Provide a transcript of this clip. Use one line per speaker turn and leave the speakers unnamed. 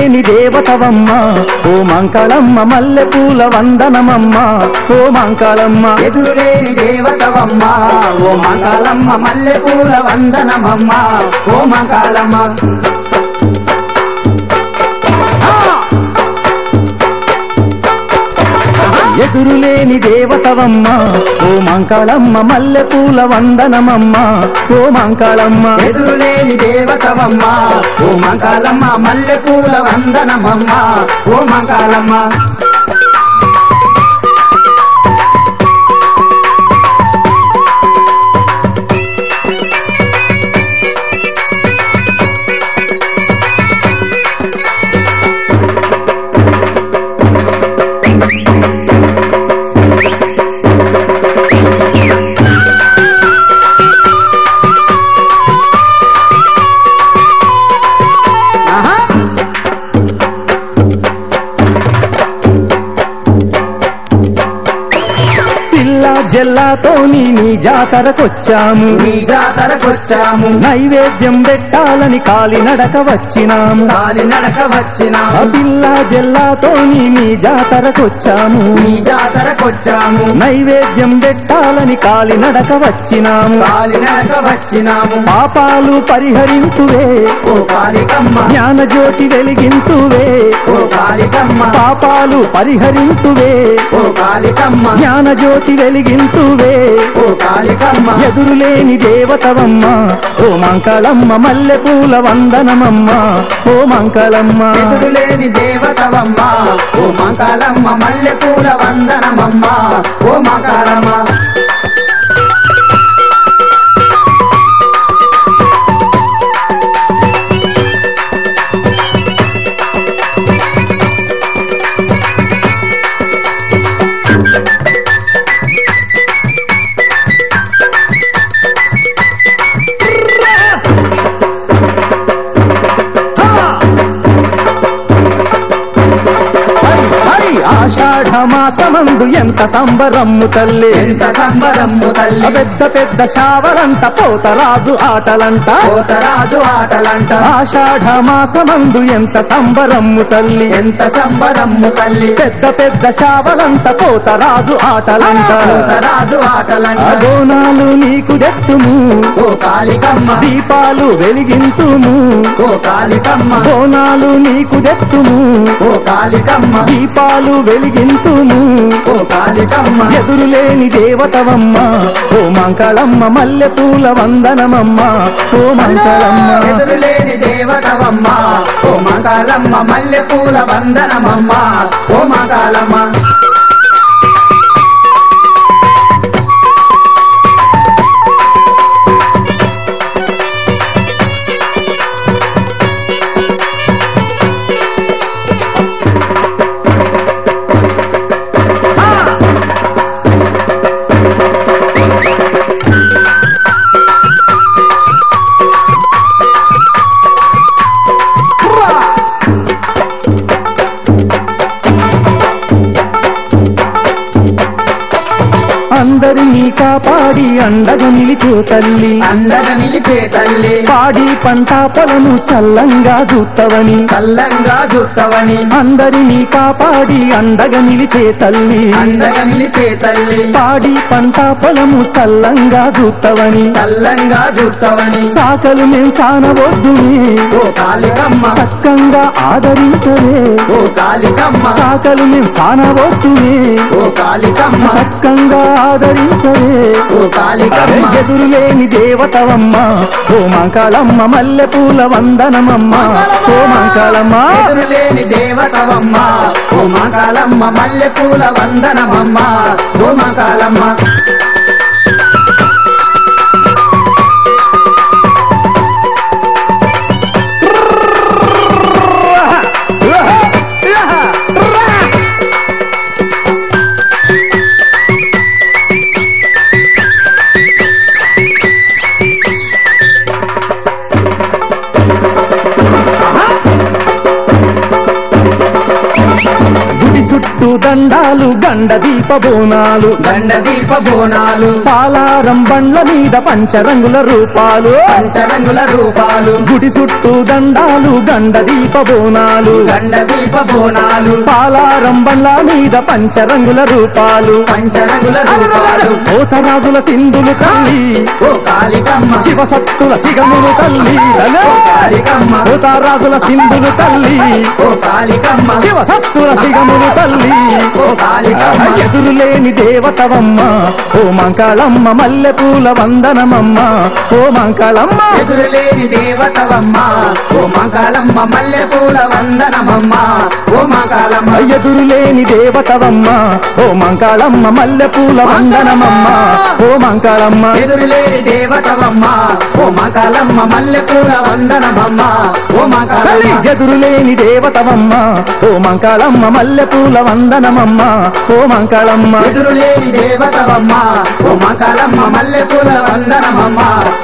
ఎదురులేని దేవతవమ్మ ఓ మంకళమ్మ మల్లె పూల వందనమమ్మ ఓ మంకళమ్మ
ఎదురులేని దేవతవమ్మ ఓ మంగళమ్మ మల్లె పూల వందనమమ్మ ఓ మంగళమ్మ
ఎదురులేని దేవతవమ్మ ఓ మంకళమ్మ మల్లె పూల వందనమమ్మ ఓ మంకళమ్మ
ఎదురులేని దేవతవమ్మ ఓ మంగళమ్మ మల్లె పూల వందనమమ్మ ఓ మంగళమ్మ ఆహా
పిల్ల జల్లాతోని నీ జాతరకొచ్చాము
నీ జాతరకొచ్చాము
నైవేద్యం పెట్టాలని కాలినడక వచ్చినాము
కాలి నడక
ఆ
వచ్చినాము
పిల్ల జల్లాతోని నీ జాతరకొచ్చాము
నీ జాతరకొచ్చాము
నైవేద్యం పెట్టాలని కాలినడక వచ్చినాము
కాలి నడక వచ్చినాము
పాపాలు పరిహరింతువే
ఓ కాళికమ్మ
జ్ఞానజ్యోతి వెలిగింతువే
ఓ కాళికమ్మ
పాపాలు పరిహరింతువే
ఓ కాళికమ్మ
జ్ఞానజ్యోతి వెలిగింతువే
ఓ కాళికమ్మ
ఎదురులేని దేవతవమ్మ ఓ మంకళమ్మ మల్లె పూల వందనమమ్మ ఓ మంకళమ్మ
ఎదురులేని దేవతవమ్మ ఓ మంగళమ్మ మల్లె పూల వందనమమ్మ ఓ మంగళమ్మ
సరి సరి ఆషాఢ మాసమందు ఎంత సంబరమ్ము తల్లి
ఎంత సంబరమ్ము
ఆ
తల్లి
పెద్ద పెద్ద శావలంట పోతరాజు ఆటలంట
కోతరాజు ఆటలంట
ఆషాఢ మాసమందు ఎంత సంబరమ్ము తల్లి
ఎంత సంబరమ్ము తల్లి
పెద్ద పెద్ద శావలంట పోతరాజు ఆటలంట
కోతరాజు
ఆ
ఆటలంట
బోనాలు నీకు దెత్తుము
ఓ కాళికమ్మ
దీపాలు వెలిగింతుము
ఓ కాళికమ్మ
బోనాలు నీకు దెత్తుము
ఓ కాళికమ్మ
దీపాలు వెలిగింతుము
ఓ కాళికమ్మ
ఎదురులేని దేవతవమ్మ ఓ మంకళమ్మ మల్లె పూల వందనమమ్మ ఓ మంకళమ్మ
ఎదురులేని దేవతవమ్మ ఓ మంగళమ్మ మల్లె పూల వందనమమ్మ ఓ మంగళమ్మ
అందరినీ కాపాడి అండగా నిలిచే తల్లి
అందగ నిలిచే తల్లి
పాడి పంట పొలము సల్లంగా చూత్తవని
సల్లంగా చూత్తవని
అందరినీ కాపాడి అండగా నిలిచే తల్లి
అందగ నిలిచే తల్లి
పాడి పంట పొలము సల్లంగా చూత్తవని
సల్లంగా చూత్తవని
సాకలు మేం సానవద్దునే
ఓ కాళికమ్మ
సక్కంగా ఆదరించవే
ఓ కాళికమ్మ
సాకలు మేం సానవద్దునే
ఓ కాళికమ్మ
సక్కంగా ఆదరించవే
ఓ కాళికమ్మ
ఎదురులేని దేవతవమ్మ ఓ మంకాళమ్మ మల్లె పూల వందనమమ్మ ఓ మంకాళమ్మ
ఎదురులేని దేవతవమ్మ ఓ మంగళమ్మ మల్లె పూల వందనమమ్మ ఓ మంగళమ్మ
చుట్టూ దండాలు గండ దీప బోనాలు
గండ దీప బోనాలు
పాలారం బండ్ల మీద పంచరంగుల రూపాలు
పంచరంగుల రూపాలు
గుడి చుట్టూ దండాలు గండ దీప బోనాలు
గండ దీప బోనాలు
పాలారం బండ్ల మీద పంచరంగుల రూపాలు
పంచరంగుల రూపాలు
పోతరాజుల సింధులు తల్లి
ఓ కాళికమ్మ
శివసత్తుల సిగములు తల్లి
ఓ కాళికమ్మ
పోతరాజుల సింధులు తల్లి
ఓ కాళికమ్మ
శివసత్తుల సిగములు తల్లి
ఓ కాళికమ్మ
ఎదురులేని దేవతవమ్మ ఓ మంకాళమ్మ మల్లెపూల వందనమమ్మ ఓ మంకాళమ్మ
ఎదురులేని దేవతవమ్మ ఓ మంకాలమ్మ మల్లె పూల వందనమమ్మ ఓ మంకాలమ్మ
ఎదురులేని దేవతవమ్మ ఓ మంకాళమ్మ మల్లెపూల వందనమమ్మ ఓ మంకాళమ్మ
ఎదురులేని దేవతవమ్మ ఓ మంకాలమ్మ మల్లె పూల వందనమమ్మ ఓ
తల్లి
మంకాలమ్మ
ఎదురులేని దేవతవమ్మ ఓ మంకాళమ్మ మల్లెపూల వందనమమ్మ ఓ మంకాళమ్మ
ఎదురులేని దేవతవమ్మ ఓ మంకాలమ్మ మల్లె పూల వందనమమ్మ